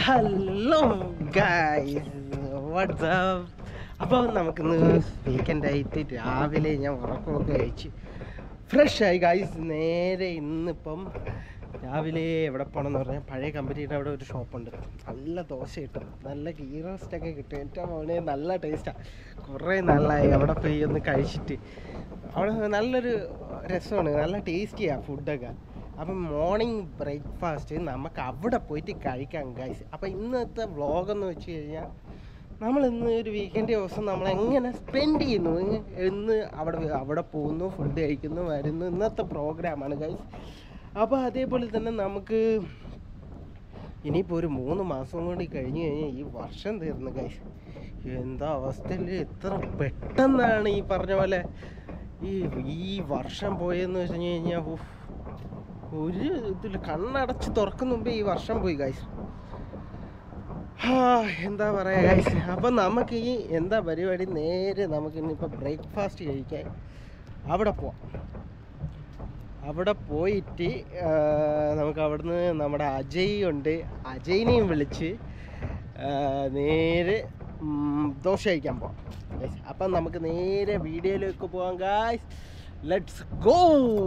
Hello guys WhatsApp അപ്പോൾ നമുക്കിന്ന് weekend ആയിട്ട് രാവിലെ ഞാൻ ഉറക്കമൊക്കെ കഴിച്ച് ഫ്രഷ് ആയി ഗായ്സ് നേരെ ഇന്നിപ്പം രാവിലെ എവിടെ പോകണമെന്ന് പറഞ്ഞാൽ പഴയ കമ്പനിയുടെ അവിടെ ഒരു ഷോപ്പുണ്ട് നല്ല ദോശ കിട്ടും നല്ല ഗീ റോസ്റ്റൊക്കെ കിട്ടും ഏറ്റവും മോനെ നല്ല ടേസ്റ്റാണ് കുറേ നാളായി അവിടെ പോയി ഒന്ന് കഴിച്ചിട്ട് അവിടെ നല്ലൊരു രസമാണ് നല്ല ടേസ്റ്റിയാണ് ഫുഡൊക്കെ അപ്പം മോർണിംഗ് ബ്രേക്ക്ഫാസ്റ്റ് നമുക്ക് അവിടെ പോയിട്ട് കഴിക്കാം ഗൈസ് അപ്പം ഇന്നത്തെ വ്ളോഗെന്ന് വെച്ച് കഴിഞ്ഞാൽ നമ്മൾ ഇന്ന് ഒരു വീക്കെൻഡ് ദിവസം നമ്മൾ എങ്ങനെ സ്പെൻഡ് ചെയ്യുന്നു ഇങ്ങ- ഇന്ന് അവിടെ അവിടെ പോകുന്നു ഫുഡ് കഴിക്കുന്നു വരുന്നു ഇന്നത്തെ പ്രോഗ്രാമാണ് ഗൈസ് അപ്പോൾ അതേപോലെ തന്നെ നമുക്ക് ഇനിയിപ്പോൾ ഒരു മൂന്ന് മാസം കൂടി കഴിഞ്ഞ് കഴിഞ്ഞാൽ ഈ വർഷം തീർന്നു ഗൈസ് എന്താ അവസ്ഥയിൽ എത്ര പെട്ടെന്നാണ് ഈ പറഞ്ഞ പോലെ ഈ ഈ വർഷം പോയെന്ന് വെച്ച് കഴിഞ്ഞാൽ ഉഫ്, ഒരു ഇതില്ല കണ്ണടച്ച് തുറക്കുന്ന മുമ്പേ ഈ വർഷം പോയി ഗൈസ് എന്താ പറയാ ഗൈസ് അപ്പം നമുക്ക് ഈ എന്താ പരിപാടി നേരെ നമുക്ക് ഇനിയിപ്പോൾ ബ്രേക്ക്ഫാസ്റ്റ് കഴിക്കാൻ അവിടെ പോവാം അവിടെ പോയിട്ട് ആ, നമുക്ക് അവിടുന്ന് നമ്മുടെ അജയ് ഉണ്ട് അജയിനെയും വിളിച്ച് ആ, നേരെ ഉം, ദോശ കഴിക്കാൻ പോവാം Guys, അപ്പം നമുക്ക് നേരെ വീഡിയോയിലേക്ക് പോവാം guys let's go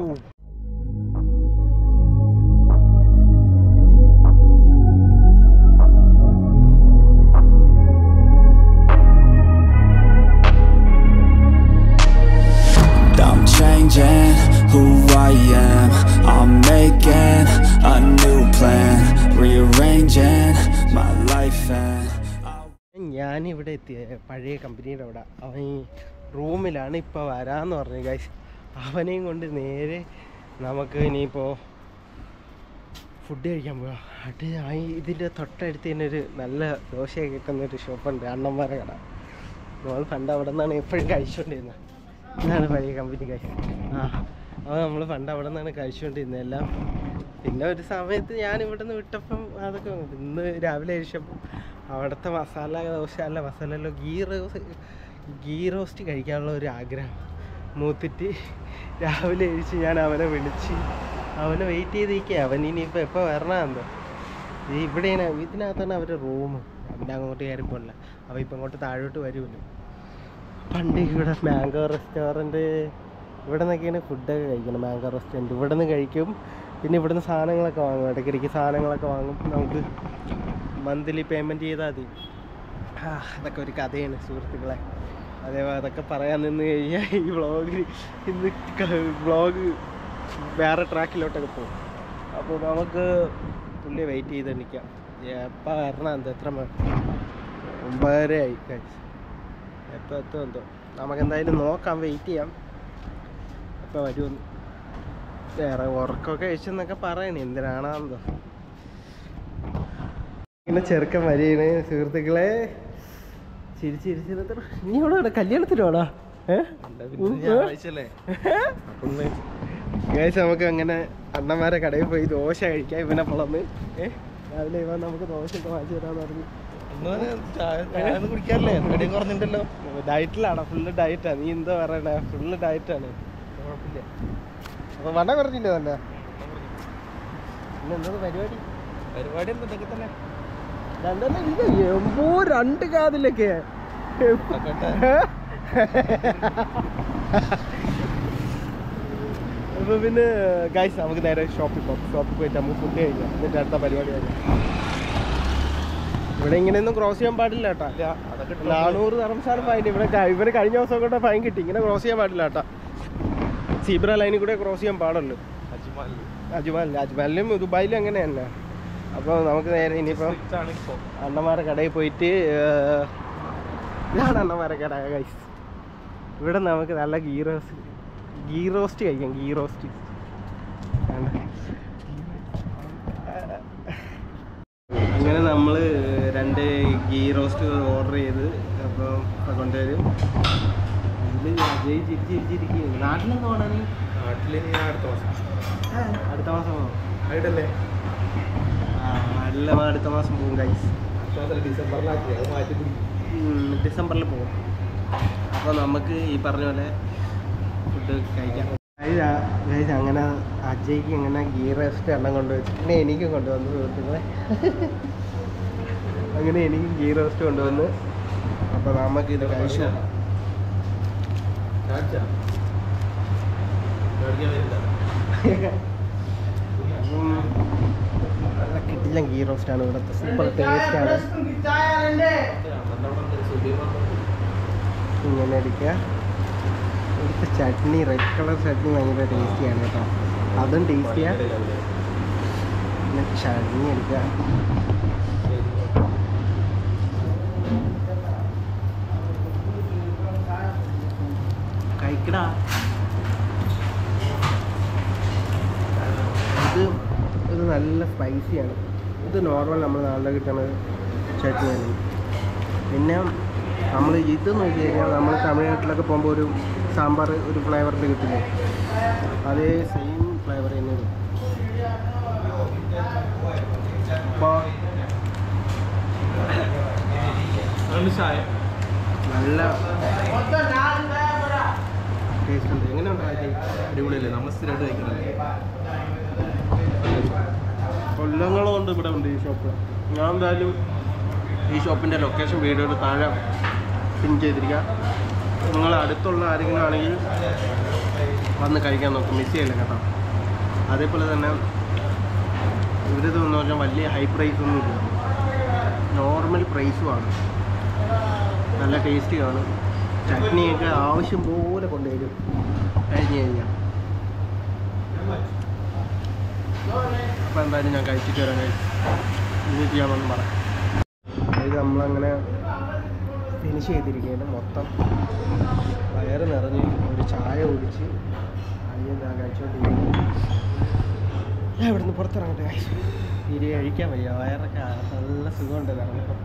I'm changing who I am I'm making a new plan Rearranging my life and I- ഞാനിവിടെ എത്തി പഴയ കമ്പനിയുടെ അവിടെ അവൻ ഈ റൂമിലാണ് ഇപ്പോൾ വരാമെന്ന് പറഞ്ഞു ഗൈസ് അവനെയും കൊണ്ട് നേരെ നമുക്ക് ഇനിയിപ്പോൾ ഫുഡ് കഴിക്കാൻ പോകാം അത് ആ ഇതിൻ്റെ തൊട്ടടുത്ത് തന്നെ ഒരു നല്ല ദോശയൊക്കെ കിട്ടുന്ന ഒരു ഷോപ്പുണ്ട് അണ്ണന്മാരെ കട നമ്മൾ പണ്ട് അവിടെ നിന്നാണ് എപ്പോഴും കഴിച്ചുകൊണ്ടിരുന്നത് ഇതാണ് പഴയ കമ്പനി കഴിച്ച് ആ അപ്പോൾ നമ്മൾ പണ്ട് അവിടെ നിന്നാണ് കഴിച്ചുകൊണ്ടിരുന്നത് എല്ലാം പിന്നെ ഒരു സമയത്ത് ഞാൻ ഇവിടെ നിന്ന് വിട്ടപ്പം അതൊക്കെ ഇന്ന് രാവിലെ കഴിച്ചപ്പം അവിടുത്തെ മസാല ദോശ അല്ല മസാലല്ലോ ഗീ റോസ് ഗീ റോസ്റ്റ് കഴിക്കാനുള്ള ഒരു ആഗ്രഹം മൂത്തിട്ട് രാവിലെ കഴിച്ച് ഞാൻ അവനെ വിളിച്ച് അവനെ വെയിറ്റ് ചെയ്തിരിക്കുക അവൻ ഇനിയിപ്പോൾ എപ്പോൾ വരണമെന്തോ ഈ ഇവിടെയാണ് ഇതിനകത്താണ് അവരുടെ റൂം അവൻ്റെ അങ്ങോട്ട് കയറി പോകില്ല അവ ഇപ്പം ഇങ്ങോട്ട് താഴോട്ട് വരുമല്ലോ പണ്ട് ഇവിടെ മാംഗോ റെസ്റ്റോറൻറ്റ് ഇവിടെ നിന്നൊക്കെയാണ് ഫുഡൊക്കെ കഴിക്കുന്നത് മാംഗോ റെസ്റ്റോറൻറ്റ് ഇവിടെ നിന്ന് കഴിക്കും പിന്നെ ഇവിടുന്ന് സാധനങ്ങളൊക്കെ വാങ്ങും ഇടയ്ക്കിടയ്ക്ക് സാധനങ്ങളൊക്കെ വാങ്ങും നമുക്ക് മന്ത്ലി പേയ്മെൻറ്റ് ചെയ്താൽ മതി ആ, അതൊക്കെ ഒരു കഥയാണ് സുഹൃത്തുക്കളെ അതേപോലെ അതൊക്കെ പറയാൻ നിന്ന് കഴിഞ്ഞാൽ ഈ വ്ളോഗ് ഇന്ന് വ്ളോഗ് വേറെ ട്രാക്കിലോട്ടൊക്കെ പോകും അപ്പോൾ നമുക്ക് പുള്ളിയെ വെയിറ്റ് ചെയ്ത് നിൽക്കാം എപ്പോൾ വരണം എന്താ എത്ര മ- ഒമ്പതര ആയി കഴിച്ച് എപ്പോൾ എത്തും എന്തോ നമുക്ക് എന്തായാലും നോക്കാം വെയിറ്റ് ചെയ്യാം എപ്പോൾ വരുമെന്ന് വേറെ ഉറക്കമൊക്കെ കഴിച്ചെന്നൊക്കെ പറയണേ എന്തിനാണെന്തോ ഇങ്ങനെ ചെറുക്കൻ വരികയാണ് സുഹൃത്തുക്കളെ ചിരിച്ചിരിച്ചിരുത്ത നീ ഇവിടെ ഇവിടെ കല്യാണത്തിനോടാ ഏഹ് നമുക്ക് അങ്ങനെ അണ്ണന്മാരെ കടയിൽ പോയി ദോശ കഴിക്കാം ഇവനെ പുളന്ന് ഏഹ് രാവിലെ ഇവൻ നമുക്ക് ദോശ ഒക്കെ വാങ്ങിച്ചു തരാന്ന് പറഞ്ഞു കുടിക്കാറില്ലേ കടിയും കുറഞ്ഞിട്ടല്ലോ ഡയറ്റിലാണോ ഫുള്ള് ഡയറ്റാ നീ എന്താ പറയണേ ഫുള്ള് ഡയറ്റാണ് കുഴപ്പമില്ല അപ്പൊ വണ്ണം കുറഞ്ഞില്ലേ തന്നെ പിന്നെ എന്താ പരിപാടി പരിപാടി എന്താ ഇതൊക്കെ തന്നെ രണ്ടെണ്ണം ഇത് എമ്പോ രണ്ട് കാതിലൊക്കെ ആക്കട്ടെ. അപ്പൊ പിന്നെ ഗൈസ് നമുക്ക് നേരെ ഷോപ്പിൽ പോകും ഷോപ്പിൽ പോയിട്ട് നമുക്ക് ഫുഡ് കഴിക്കാം എന്നിട്ട് അടുത്ത പരിപാടി കഴിക്കാം ഇവിടെ ഇങ്ങനെയൊന്നും ക്രോസ് ചെയ്യാൻ പാടില്ല കേട്ടാ ഇല്ല, അതൊക്കെ ഇട്ടോ. നാനൂറ് തറംസാണ് ഫൈൻ ഇവിടെ ക- ഇവര് കഴിഞ്ഞ ദിവസം കൂടെ ഫൈൻ കിട്ടി ഇങ്ങനെ ക്രോസ് ചെയ്യാൻ പാടില്ല കേട്ടാ സീബ്ര ലൈനിൽ കൂടെ ക്രോസ് ചെയ്യാൻ പാടുള്ളൂ അജ്മാലില്. അജ്മാലിൽ അജ്മാലിലും ദുബായിലും അങ്ങനെ തന്നെ അപ്പോൾ നമുക്ക് നേരെ ഇനിയിപ്പം Strict ആണ് ഇപ്പൊ. അണ്ണന്മാരെ കടയിൽ പോയിട്ട് ഏർ, ഇതാണ് അണ്ണന്മാരെ കട ഗൈസ് ഇവിടെ നമുക്ക് നല്ല ഗീ റോസ്റ്റ് ഗീ റോസ്റ്റ് കഴിക്കാം ഗീ റോസ്റ്റ് അങ്ങനെ നമ്മൾ രണ്ട് ഗീ റോസ്റ്റ് ഓർഡർ ചെയ്ത് അപ്പോൾ കൊണ്ടുവരും ഇതിൽ അജയ് ചിരിച്ചിരിച്ചിരിക്കും നാട്ടിലെന്ന് പോകണ നീ നാട്ടില് ഇനി അടുത്ത മാസം അടുത്ത മാസം പോകണം ആയിട്ടല്ലേ ആ നല്ല അടുത്ത മാസം പോകും ഗൈസ് അടുത്ത മാസം ഡിസംബറിലാക്കി അത് മാറ്റി പിടിക്കും ഡിസംബറിൽ പോകും അപ്പോൾ നമുക്ക് ഈ പറഞ്ഞ പോലെ ഫുഡ് കഴിക്കാം ഗൈസ് അങ്ങനെ അജയ്ക്ക് ഇങ്ങനെ ഗീ റോസ്റ്റ് എണ്ണം കൊണ്ടുവച്ചു പിന്നെ എനിക്കും കൊണ്ടുവന്നു സുഹൃത്തുക്കളെ അങ്ങനെ എനിക്ക് ഗീ റോസ്റ്റ് കൊണ്ടുവന്ന് അപ്പോൾ നമുക്കിത് കഴിച്ചു നോക്കാം. കാണിച്ചാ? മേടിക്കാൻ വരില്ല. ഉം. നല്ല കിട്ടില്ല ഗീ റോസ്റ്റാണ് ഇവിടുത്തെ സൂപ്പർ ടേസ്റ്റാണ് അന്നത്തെ അവിടെ ഉണ്ട് സുധീർ ഇങ്ങനെ എടുക്കുക ഇവിടുത്തെ ചട്നി റെഡ് കളർ ചട്നി ഭയങ്കര ടേസ്റ്റിയാണ് കേട്ടോ അതും ടേസ്റ്റിയാണ് പിന്നെ ചട്നി എടുക്കുക കഴിക്കടാ ഇത് ഇത് നല്ല സ്പൈസിയാണ് ഇത് നോർമൽ നമ്മൾ നാട്ടിൽ കിട്ടുന്ന ചട്നിയാണ് പിന്നെ നമ്മൾ ഇത് നോക്കി കഴിഞ്ഞാൽ നമ്മൾ തമിഴ്നാട്ടിലൊക്കെ പോകുമ്പോൾ ഒരു സാമ്പാർ ഒരു ഫ്ലേവറിൽ കിട്ടില്ലേ അതേ സെയിം ഫ്ലേവർ തന്നെ വരും അപ്പോൾ അതുകൊണ്ട് ചായ നല്ല ടേസ്റ്റ് ഉണ്ട് എങ്ങനെയുണ്ട് രാജി അടിപൊളിയല്ലേ നമ്മൾ സ്ഥിരമായിട്ട് കഴിക്കുന്നത് കൊല്ലങ്ങളുണ്ട് ഇവിടെ ഉണ്ട് ഈ ഷോപ്പ് ഞാൻ എന്തായാലും ഈ ഷോപ്പിൻ്റെ ലൊക്കേഷൻ വീഡിയോയുടെ താഴെ പിൻ ചെയ്തിരിക്കുക നിങ്ങൾ അടുത്തുള്ള ആരെങ്കിലും ആണെങ്കിൽ വന്ന് കഴിക്കാൻ നോക്കും മിസ് ചെയ്യില്ല കേട്ടോ അതേപോലെ തന്നെ ഇവരിത് എന്ന് പറഞ്ഞാൽ വലിയ ഹൈ പ്രൈസ് ഒന്നുമില്ല നോർമൽ പ്രൈസുമാണ് നല്ല ടേസ്റ്റി കാണും ചട്നിയൊക്കെ ആവശ്യം പോലെ കൊണ്ടുവരും കഴിഞ്ഞ് കഴിഞ്ഞാൽ അപ്പോൾ എന്തായാലും ഞാൻ കഴിച്ചിട്ട് വരാൻ കഴിച്ചു ഇനി ചെയ്യാമെന്ന് പറയാം ഇത് നമ്മളങ്ങനെ ഫിനിഷ് ചെയ്തിരിക്കുകയാണ് മൊത്തം വയറ് നിറഞ്ഞ് ഒരു ചായ കുടിച്ച് അയ്യോ ഞാൻ കഴിച്ചോണ്ടിരിക്കുന്നു ഞാൻ ഇവിടുന്ന് പുറത്തിറങ്ങട്ടെ കഴിച്ചു ഇരി കഴിക്കാൻ വയ്യ വയറൊക്കെ നല്ല സുഖമുണ്ട് ഇറങ്ങിയപ്പോൾ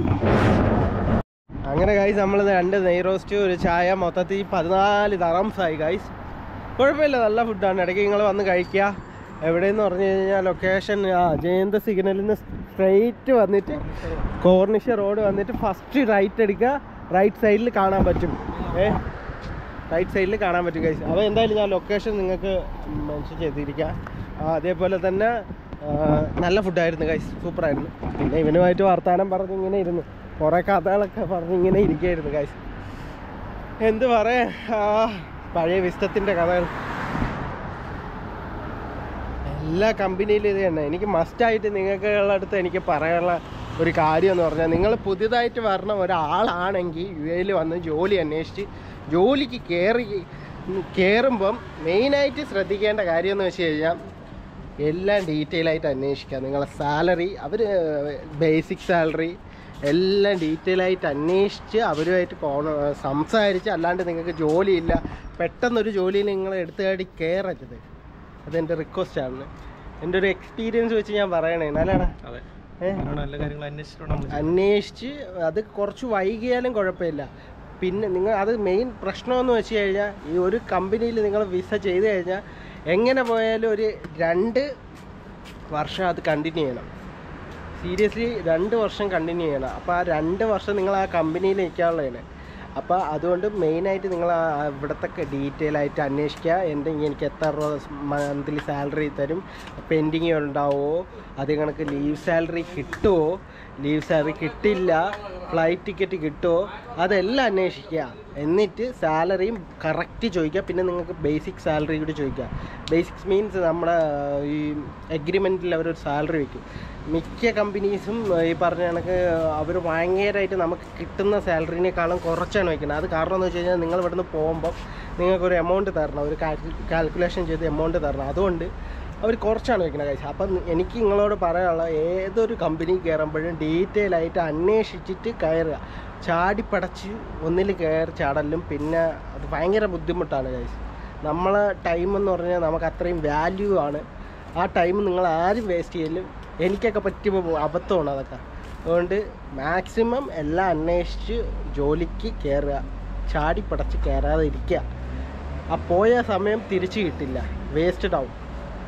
അങ്ങനെ ഗൈസ് നമ്മൾ രണ്ട് നെയ് റോസ്റ്റ് ഒരു ചായ മൊത്തത്തിൽ പതിനാല് ദറംസായി ഗൈസ് കുഴപ്പമില്ല നല്ല ഫുഡാണ് ഇടയ്ക്ക് നിങ്ങൾ വന്ന് കഴിക്കുക എവിടെയെന്ന് പറഞ്ഞു കഴിഞ്ഞാൽ ലൊക്കേഷൻ ആ ജയന്ത സിഗ്നലിൽ നിന്ന് സ്ട്രെയിറ്റ് വന്നിട്ട് കോർണിഷ റോഡ് വന്നിട്ട് ഫസ്റ്റ് റൈറ്റ് എടുക്കുക റൈറ്റ് സൈഡിൽ കാണാൻ പറ്റും ഏ റൈറ്റ് സൈഡിൽ കാണാൻ പറ്റും ഗൈസ് അപ്പോൾ എന്തായാലും ഞാൻ ലൊക്കേഷൻ നിങ്ങൾക്ക് മെൻഷൻ ചെയ്തിരിക്കാം ആ, അതേപോലെ തന്നെ ആ, നല്ല ഫുഡായിരുന്നു ഗൈസ് സൂപ്പറായിരുന്നു പിന്നെ ഇവനുമായിട്ട് വർത്തമാനം പറഞ്ഞ് ഇങ്ങനെ ഇരുന്നു കുറേ കഥകളൊക്കെ പറഞ്ഞ് ഇങ്ങനെ ഇരിക്കുകയായിരുന്നു ഗൈസ് എന്ത് പറയാ ആ, പഴയ വിസ്തത്തിൻ്റെ കഥകൾ എല്ലാ കമ്പനിയിലും ഇത് തന്നെ എനിക്ക് മസ്റ്റായിട്ട് നിങ്ങൾക്കുള്ള അടുത്ത് എനിക്ക് പറയാനുള്ള ഒരു കാര്യം എന്ന് പറഞ്ഞാൽ നിങ്ങൾ പുതിയതായിട്ട് വരണ ഒരാളാണെങ്കിൽ യു എയിൽ വന്ന് ജോലി അന്വേഷിച്ച് ജോലിക്ക് കയറി കയറുമ്പം മെയിനായിട്ട് ശ്രദ്ധിക്കേണ്ട കാര്യം എന്ന് വെച്ച് കഴിഞ്ഞാൽ എല്ലാം ഡീറ്റെയിൽ ആയിട്ട് അന്വേഷിക്കുക നിങ്ങളെ സാലറി അവർ ബേസിക് സാലറി എല്ലാം ഡീറ്റെയിൽ ആയിട്ട് അന്വേഷിച്ച് അവരുമായിട്ട് കോണ സംസാരിച്ച് അല്ലാണ്ട് നിങ്ങൾക്ക് ജോലിയില്ല പെട്ടെന്നൊരു ജോലിയിൽ നിങ്ങൾ എടുത്തുകാടി കയറരുത് അതെൻ്റെ റിക്വസ്റ്റാണ് എൻ്റെ ഒരു എക്സ്പീരിയൻസ് വെച്ച് ഞാൻ പറയണേ നല്ലതാണ് അതെ ഏ അങ്ങനെയാണ് നല്ല കാര്യങ്ങൾ അന്വേഷിച്ചിട്ടുണ്ട് നമ്മൾ അന്വേഷിച്ച് അത് കുറച്ച് വൈകിയാലും കുഴപ്പമില്ല പിന്നെ നിങ്ങൾ അത് മെയിൻ പ്രശ്നമെന്ന് വെച്ച് കഴിഞ്ഞാൽ ഈ ഒരു കമ്പനിയിൽ നിങ്ങൾ വിസ ചെയ്ത് കഴിഞ്ഞാൽ എങ്ങനെ പോയാലും ഒരു രണ്ട് വർഷം അത് കണ്ടിന്യൂ ചെയ്യണം സീരിയസ്ലി രണ്ട് വർഷം കണ്ടിന്യൂ ചെയ്യണം അപ്പോൾ ആ രണ്ട് വർഷം നിങ്ങൾ ആ കമ്പനിയിൽ നിൽക്കാനുള്ളതാണ് അപ്പോൾ അതുകൊണ്ട് മെയിനായിട്ട് നിങ്ങൾ ആ ഇവിടത്തെ ഡീറ്റെയിൽ ആയിട്ട് അന്വേഷിക്കുക എൻ്റെ എനിക്ക് എത്ര രൂപ മന്ത്ലി സാലറി തരും പെൻഡിങ് ഉണ്ടാവുമോ അത് കണക്ക് ലീവ് സാലറി കിട്ടുമോ ലീവ് സാലറി കിട്ടില്ല ഫ്ലൈറ്റ് ടിക്കറ്റ് കിട്ടുമോ അതെല്ലാം അന്വേഷിക്കുക എന്നിട്ട് സാലറിയും കറക്റ്റ് ചോദിക്കുക പിന്നെ നിങ്ങൾക്ക് ബേസിക് സാലറി കൂടി ചോദിക്കുക ബേസിക്സ് മീൻസ് നമ്മുടെ ഈ എഗ്രിമെൻറ്റിൽ അവരൊരു സാലറി വയ്ക്കും മിക്ക കമ്പനീസും ഈ പറഞ്ഞ കണക്ക് അവർ ഭയങ്കരമായിട്ട് നമുക്ക് കിട്ടുന്ന സാലറിനേക്കാളും കുറച്ചാണ് വയ്ക്കുന്നത് അത് കാരണം എന്ന് വെച്ച് കഴിഞ്ഞാൽ നിങ്ങൾ ഇവിടുന്ന് പോകുമ്പോൾ നിങ്ങൾക്കൊരു എമൗണ്ട് തരണം ഒരു കാൽക്കുലേഷൻ ചെയ്ത് എമൗണ്ട് തരണം അതുകൊണ്ട് അവർ കുറച്ചാണ് വയ്ക്കുന്നത് കഴിച്ചത് അപ്പം എനിക്ക് നിങ്ങളോട് പറയാനുള്ള ഏതൊരു കമ്പനി കയറുമ്പോഴും ഡീറ്റെയിൽ ആയിട്ട് അന്വേഷിച്ചിട്ട് കയറുക ചാടിപ്പടച്ച് ഒന്നിൽ കയറി ചാടലും പിന്നെ അത് ഭയങ്കര ബുദ്ധിമുട്ടാണ് കഴിച്ച് നമ്മളെ ടൈം എന്ന് പറഞ്ഞാൽ നമുക്ക് അത്രയും വാല്യൂ ആണ് ആ ടൈം നിങ്ങൾ ആരും വേസ്റ്റ് ചെയ്യലും എനിക്കൊക്കെ പറ്റിയപ്പോൾ അബദ്ധമാണ് അതൊക്കെ അതുകൊണ്ട് മാക്സിമം എല്ലാം അന്വേഷിച്ച് ജോലിക്ക് കയറുക ചാടിപ്പടച്ച് കയറാതെ ഇരിക്കുക ആ പോയ സമയം തിരിച്ചു കിട്ടില്ല വേസ്റ്റഡ് ആവും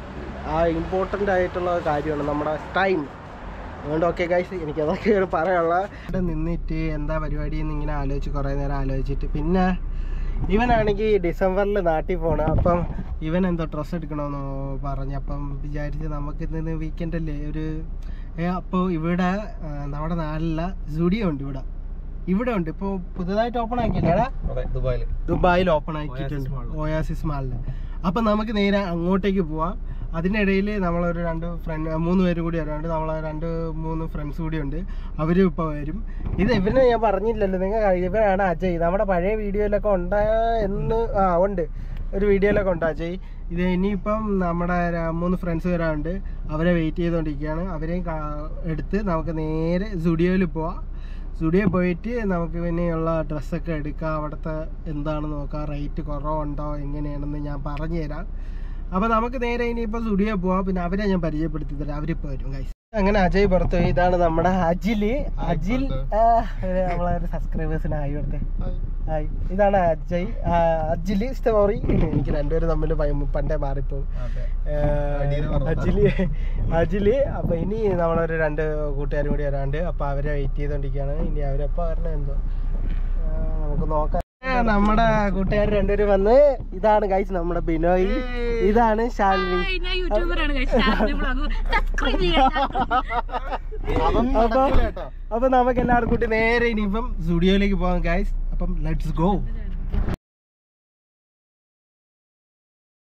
ആ ഇമ്പോർട്ടൻ്റ് ആയിട്ടുള്ള കാര്യമാണ് നമ്മുടെ ടൈം അതുകൊണ്ട് ഓക്കെ ഗൈസ് എനിക്ക് അതൊക്കെയാണ് പറയാനുള്ള ഇവിടെ നിന്നിട്ട് എന്താ പരിപാടി എന്ന് ഇങ്ങനെ ആലോചിച്ച് കുറേ നേരം ആലോചിച്ചിട്ട് പിന്നെ ഇവനാണെങ്കിൽ ഡിസംബറിൽ നാട്ടിൽ പോകണം അപ്പം ഇവൻ എന്തോ ഡ്രസ്സ് എടുക്കണമെന്നോ പറഞ്ഞ് അപ്പം വിചാരിച്ച് നമുക്ക് ഇന്ന് വീക്കെൻഡ് അല്ലേ ഒരു അപ്പോൾ ഇവിടെ ആ, നമ്മുടെ നാട്ടിലെ സ്റ്റുഡിയോ ഉണ്ട് ഇവിടെ ഇവിടെ ഉണ്ട് ഇപ്പോൾ പുതുതായിട്ട് ഓപ്പൺ ആക്കിയില്ലേടാ അതെ ദുബായിൽ ദുബായിൽ ഓപ്പൺ ആക്കിയിട്ടുണ്ട് Oasis Mall. ഓയാസിസ് മാളിൽ അപ്പം നമുക്ക് നേരെ അങ്ങോട്ടേക്ക് പോവാം അതിനിടയിൽ നമ്മളൊരു രണ്ട് ഫ്രണ്ട് മൂന്ന് പേരും കൂടി വരാണ്ട് നമ്മളെ രണ്ട് മൂന്ന് ഫ്രണ്ട്സ് കൂടി ഉണ്ട് അവരും ഇപ്പോൾ വരും ഇത് ഇവനെ ഞാൻ പറഞ്ഞില്ലല്ലോ നിങ്ങൾ ഇവനാണ് അജയ് നമ്മുടെ പഴയ വീഡിയോയിലൊക്കെ ഉണ്ടാ എന്ന് ആ ഉണ്ട് ഒരു വീഡിയോയിലൊക്കെ ഉണ്ട് അജയ് ഇത് ഇനിയിപ്പം നമ്മുടെ ര- മൂന്ന് ഫ്രണ്ട്സ് വരാറുണ്ട് അവരെ വെയിറ്റ് ചെയ്തുകൊണ്ടിരിക്കുകയാണ് അവരെയും കാ- എടുത്ത് നമുക്ക് നേരെ സ്റ്റുഡിയോയിൽ പോവാം സ്റ്റുഡിയോ പോയിട്ട് നമുക്ക് പിന്നെയുള്ള ഡ്രസ്സൊക്കെ എടുക്കാം അവിടുത്തെ എന്താണെന്ന് നോക്കാം റേറ്റ് കുറവുണ്ടോ എങ്ങനെയാണെന്ന് ഞാൻ പറഞ്ഞു തരാം അപ്പോൾ നമുക്ക് നേരെ ഇനിയിപ്പോൾ സ്റ്റുഡിയോ പോവാം പിന്നെ അവരെ ഞാൻ പരിചയപ്പെടുത്തി തരാം അവരിപ്പോൾ വരും ഗൈസ് അങ്ങനെ അജയ് പുറത്തു പോയി ഇതാണ് നമ്മുടെ അജില് അജിൽ ആ, ഒരു നമ്മളെ ഒരു സബ്സ്ക്രൈബേഴ്സിന് ആയി കൊടുത്തേ ഹായ് ഇതാണ് അജയ് ആ, അജില് സ്റ്റോറി എനിക്ക് രണ്ടുപേരും തമ്മിൽ ഭയ- പണ്ടേ മാറിപ്പോവും അതെ ഏഹ് അടിയിൽ പറഞ്ഞു. അജില് അജില് അപ്പൊ ഇനി നമ്മളൊരു രണ്ട് കൂട്ടുകാരും കൂടി വരാണ്ട് അപ്പൊ അവരെ വെയിറ്റ് ചെയ്തോണ്ടിരിക്കുകയാണ് ഇനി അവരെപ്പോ വരണ എന്തോ ഏഹ് നമുക്ക് നോക്കാം ഏഹ് നമ്മുടെ കൂട്ടുകാർ രണ്ടുപേരും വന്ന് ഇതാണ് ഗൈസ് നമ്മുടെ ബിനോയ് ഇതാണ് ശാലിനി ഹായ്, ഞാൻ യൂട്യൂബറാണ് guys. Channel vlog. Subscribe ചെയ്യണം. അപ്പൊ അപ്പൊ നമുക്ക് എല്ലാവർക്കും കൂട്ടി നേരെ ഇനിയിപ്പം സ്റ്റുഡിയോയിലേക്ക് പോകാം ഗൈസ് അപ്പം ലെറ്റ്സ് ഗോ